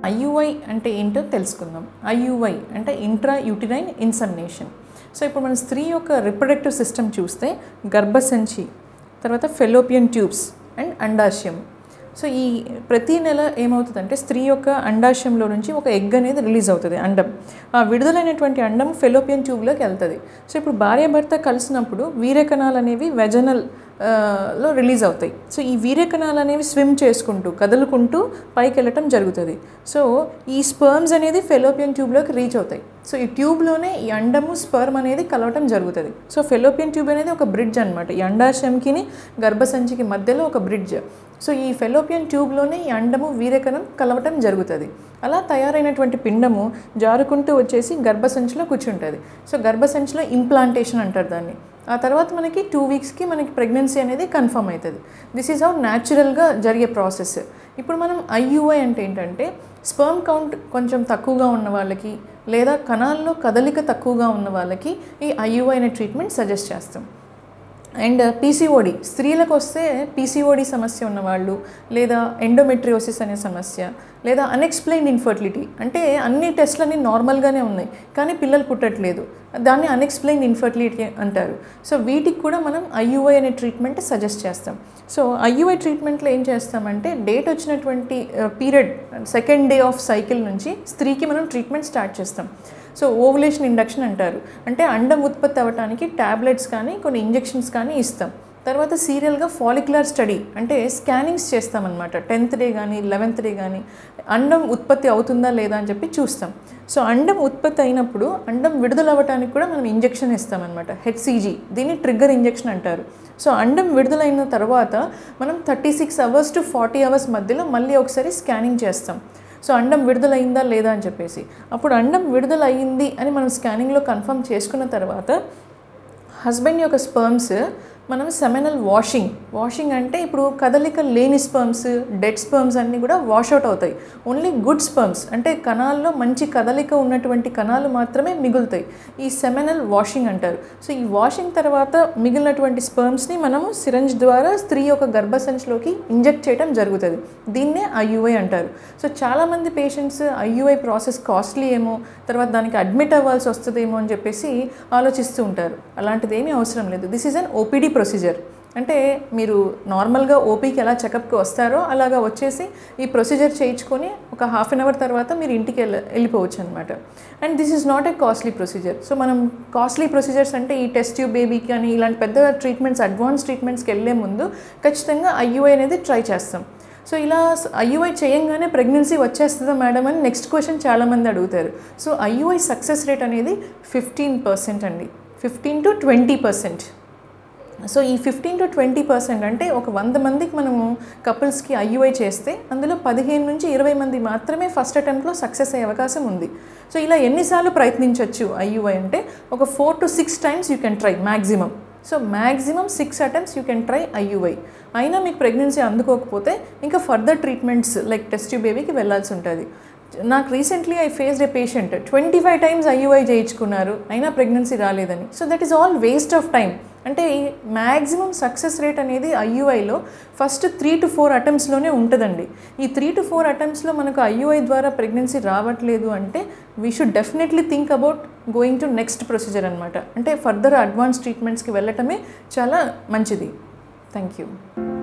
IUI అంటే ఏంటో తెలుసుకుందాం ఐయుఐ అంటే ఇంట్రా యూటిరైన్ ఇన్సమినేషన్ సో ఇప్పుడు మన స్త్రీ యొక్క రిప్రొడక్టివ్ సిస్టమ్ చూస్తే గర్భసంచి తర్వాత ఫెలోపియన్ ట్యూబ్స్ అండ్ అండాశయం సో ఈ ప్రతి నెల ఏమవుతుందంటే స్త్రీ యొక్క అండాశయంలో నుంచి ఒక ఎగ్ అనేది రిలీజ్ అవుతుంది అండం ఆ విడుదలైనటువంటి అండం ఫెలోపియన్ ట్యూబ్లోకి వెళ్తుంది సో ఇప్పుడు భార్యాభర్త కలిసినప్పుడు వీర్యకణాలు అనేవి వెజనల్ లో రిలీజ్ అవుతాయి సో ఈ వీర్యకణాలు అనేవి స్విమ్ చేసుకుంటూ కదులుకుంటూ పైకి వెళ్ళటం జరుగుతుంది సో ఈ స్పర్మ్స్ అనేది ఫెలోపియన్ ట్యూబ్లోకి రీచ్ అవుతాయి సో ఈ ట్యూబ్లోనే ఈ అండము స్పర్మ్ అనేది కలవటం జరుగుతుంది సో ఫెలోపియన్ ట్యూబ్ అనేది ఒక బ్రిడ్జ్ అనమాట ఈ అండాశయంకి గర్భసంచికి మధ్యలో ఒక బ్రిడ్జ్ సో ఈ ఫెలోపియన్ ట్యూబ్లోనే ఈ అండము వీరకణం కలవటం జరుగుతుంది అలా తయారైనటువంటి పిండము జారుకుంటూ వచ్చేసి గర్భసంచిలో కూర్చుంటుంది సో గర్భసంచిలో ఇంప్లాంటేషన్ అంటారు దాన్ని ఆ తర్వాత మనకి టూ వీక్స్కి మనకి ప్రెగ్నెన్సీ అనేది కన్ఫర్మ్ అవుతుంది దిస్ ఈజ్ హౌ న్యాచురల్గా జరిగే ప్రాసెస్ ఇప్పుడు మనం ఐయుఐ అంటే ఏంటంటే స్పర్మ్ కౌంట్ కొంచెం తక్కువగా ఉన్న వాళ్ళకి లేదా కణాల్లో కదలిక తక్కువగా ఉన్న వాళ్ళకి ఈ ఐయుఐ అనే ట్రీట్మెంట్ సజెస్ట్ చేస్తాం అండ్ పీసీఓడి స్త్రీలకు వస్తే పీసీఓడి సమస్య ఉన్నవాళ్ళు లేదా ఎండోమెట్రియోసిస్ అనే సమస్య లేదా అన్ఎక్స్ప్లెయిన్డ్ ఇన్ఫర్టిలిటీ అంటే అన్ని టెస్ట్లన్నీ నార్మల్గానే ఉన్నాయి కానీ పిల్లలు పుట్టట్లేదు దాన్ని అన్ఎక్స్ప్లెయిన్డ్ ఇన్ఫర్టిలిటీ అంటారు సో వీటికి కూడా మనం ఐయుఐ అనే ట్రీట్మెంట్ సజెస్ట్ చేస్తాం సో ఐయుఐ ట్రీట్మెంట్లో ఏం చేస్తామంటే డేట్ వచ్చినటువంటి period second day of cycle నుంచి స్త్రీకి మనం ట్రీట్మెంట్ స్టార్ట్ చేస్తాం సో ఓవులేషన్ ఇండక్షన్ అంటారు అంటే అండం ఉత్పత్తి అవ్వడానికి ట్యాబ్లెట్స్ కానీ కొన్ని ఇంజెక్షన్స్ కానీ ఇస్తాం తర్వాత సీరియల్గా ఫాలిక్యులర్ స్టడీ అంటే స్కానింగ్స్ చేస్తామన్నమాట టెన్త్ డే కానీ లెవెన్త్ డే కానీ అండం ఉత్పత్తి అవుతుందా లేదా అని చెప్పి చూస్తాం సో అండం ఉత్పత్తి అయినప్పుడు అండం విడుదల అవ్వడానికి కూడా మనం ఇంజెక్షన్ ఇస్తామన్నమాట హెచ్సిజీ దీన్ని ట్రిగ్గర్ ఇంజెక్షన్ అంటారు సో అండం విడుదలైన తర్వాత మనం thirty six hours to forty hours మధ్యలో మళ్ళీ ఒకసారి స్కానింగ్ చేస్తాం సో అండం విడుదలైందా లేదా అని చెప్పేసి అప్పుడు అండం విడుదల అయ్యింది అని మనం స్కానింగ్లో కన్ఫర్మ్ చేసుకున్న తర్వాత హస్బెండ్ యొక్క స్పర్మ్స్ మనం సెమెనల్ వాషింగ్ వాషింగ్ అంటే ఇప్పుడు కదలిక లేని స్పర్మ్స్ డెడ్ స్పర్మ్స్ అన్నీ కూడా వాష్ అవుట్ అవుతాయి ఓన్లీ గుడ్ స్పర్మ్స్ అంటే కణాల్లో మంచి కదలిక ఉన్నటువంటి కణాలు మాత్రమే మిగులుతాయి ఈ సెమెనల్ వాషింగ్ అంటారు సో ఈ వాషింగ్ తర్వాత మిగిలినటువంటి స్పర్మ్స్ని మనము సిరంజ్ ద్వారా స్త్రీ యొక్క గర్భసంచిలోకి ఇంజెక్ట్ చేయడం జరుగుతుంది దీన్నే ఐయుఐ అంటారు సో చాలామంది పేషెంట్స్ ఐయుఐ ప్రాసెస్ కాస్ట్లీ ఏమో తర్వాత దానికి అడ్మిట్ అవ్వాల్సి వస్తుందేమో అని చెప్పేసి ఆలోచిస్తూ ఉంటారు అలాంటిది ఏమీ అవసరం లేదు this is an OPD procedure అంటే మీరు నార్మల్గా ఓపీకి ఎలా చెకప్కి వస్తారో అలాగా వచ్చేసి ఈ ప్రొసీజర్ చేయించుకొని ఒక హాఫ్ అన్ అవర్ తర్వాత మీరు ఇంటికి వెళ్ళ వెళ్ళిపోవచ్చు అనమాట and this is not a costly procedure so మనం కాస్ట్లీ ప్రొసీజర్స్ అంటే ఈ టెస్ట్ ట్యూబ్ బేబీకి కానీ ఇలాంటి పెద్ద ట్రీట్మెంట్స్ అడ్వాన్స్ ట్రీట్మెంట్స్కి వెళ్ళే ముందు ఖచ్చితంగా ఐయుఐ అనేది ట్రై చేస్తాం సో ఇలా ఐయుఐ చేయంగానే ప్రెగ్నెన్సీ వచ్చేస్తుందా మేడం అని నెక్స్ట్ క్వశ్చన్ చాలామంది అడుగుతారు సో ఐయుఐ సక్సెస్ రేట్ అనేది ఫిఫ్టీన్ పర్సెంట్ అండి fifteen to twenty percent so ఈ ఫిఫ్టీన్ టు ట్వంటీ పర్సెంట్ అంటే ఒక వంద మందికి మనము కపుల్స్కి ఐయుఐ చేస్తే అందులో పదిహేను నుంచి ఇరవై మంది మాత్రమే ఫస్ట్ అటెంప్ట్లో సక్సెస్ అయ్యే అవకాశం ఉంది సో ఇలా ఎన్నిసార్లు ప్రయత్నించవచ్చు ఐయుఐ అంటే ఒక four to six times you can try maximum so maximum six attempts you can try IUI అయినా మీకు ప్రెగ్నెన్సీ అందుకోకపోతే ఇంకా further treatments like test tube బేబీకి వెళ్ళాల్సి ఉంటుంది నాకు recently I faced a patient twenty five times IUI చేయించుకున్నారు అయినా ప్రెగ్నెన్సీ రాలేదని so that is all waste of time అంటే మ్యాక్సిమం సక్సెస్ రేట్ అనేది ఐయుఐలో ఫస్ట్ త్రీ టు ఫోర్ అటెంప్ట్స్లోనే ఉంటుందండి ఈ త్రీ టు ఫోర్ అటెంప్ట్స్లో మనకు ఐయుఐ ద్వారా ప్రెగ్నెన్సీ రావట్లేదు అంటే we should definitely think about going to next procedure అనమాట అంటే ఫర్దర్ అడ్వాన్స్ ట్రీట్మెంట్స్కి వెళ్ళటమే చాలా మంచిది థ్యాంక్ యూ